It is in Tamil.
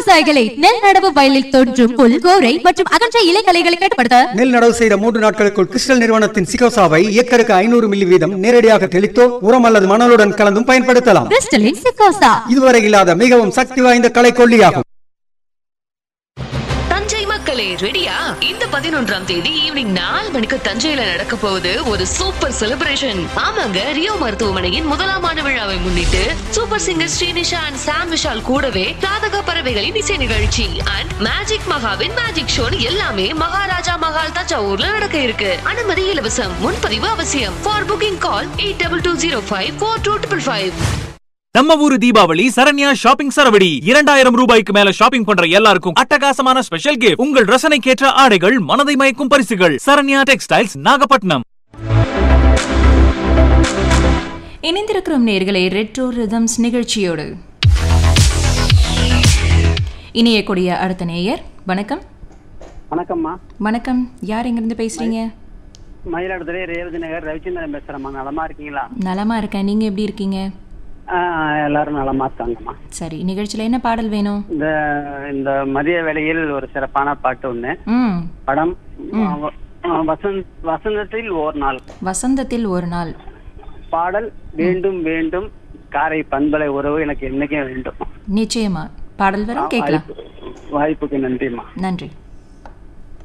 விவசாயிகளை நெல் நடவு வயலில் தோன்றும் புல் கோரை மற்றும் அகன்ற இலைகளைகளை கட்டுப்படுத்த நெல் நடவு செய்த மூன்று நாட்களுக்குள் கிறிஸ்டல் நிறுவனத்தின் சிகோசாவை ஏக்கருக்கு ஐநூறு மில்லி வீதம் நேரடியாக தெளித்தோ உரம் அல்லது மணலுடன் கலந்தும் பயன்படுத்தலாம் கிறிஸ்டலின் சிக்கோசா இதுவரை இல்லாத மிகவும் சக்தி வாய்ந்த களைக்கொல்லியாகும் தஞ்சை மக்களே ரெடியா இந்த பதினொன்றாம் தேதி ஈவினிங் நாலு மணிக்கு தஞ்சையில நடக்க போகுது ஒரு சூப்பர் செலிப்ரேஷன் ஆமாங்க ரியோ மருத்துவமனையின் முதலாம் ஆண்டு விழாவை முன்னிட்டு super singer Srinisha and Sam Vishal கூடவே ராதக பறவைகளின் இசை நிகழ்ச்சி அண்ட் மேஜிக் மகாவின் மேஜிக் ஷோ எல்லாமே மகாராஜா மகால் தஞ்சாவூர்ல நடக்க இருக்கு அனுமதி இலவசம் முன்பதிவு அவசியம் for booking call eight double two zero five four two triple five நம்ம ஊரு தீபாவளி சரண்யா ஷாப்பிங் சரவடி இரண்டாயிரம் ரூபாய்க்கு மேல ஷாப்பிங் பண்ற எல்லாருக்கும் அட்டகாசமான ஸ்பெஷல் கிஃப்ட் உங்கள் ரசனைக்கேற்ற ஆடைகள் மனதை மயக்கும் பரிசுகள் சரண்யா டெக்ஸ்டைல்ஸ் நாகப்பட்டினம் இணைந்திருக்கிறோம் நேர்களை ரெட்ரோ ரிதம்ஸ் நிகழ்ச்சியோடு இணையக்கூடிய அடுத்த நேயர் வணக்கம் வணக்கம்மா வணக்கம் யார் எங்கிருந்து பேசுறீங்க மயிலாடுதுறை ரேவதி நகர் ரவிச்சந்திரன் பேசுறேம்மா நலமா இருக்கீங்களா நலமா இருக்கேன் நீங்க எப்படி இருக்கீங்க ஆ, எல்லாரும் நலமா இருக்காங்கம்மா சரி நிகழ்ச்சியில என்ன பாடல் வேணும் இந்த இந்த மதிய வேளையில் ஒரு சிறப்பான பாட்டு ஒண்ணு ம் படம் வ- வசந்த் வசந்தத்தில் ஓர் நாள் வசந்தத்தில் ஒரு நாள் பாடல் வேண்டும் வேண்டும் காரை பண்பலை உறவு எனக்கு என்னைக்கும் வேண்டும் நிச்சயமா பாடல் வரும் கேட்கலாம் வாய்ப்பு- வாய்ப்புக்கு நன்றிம்மா நன்றி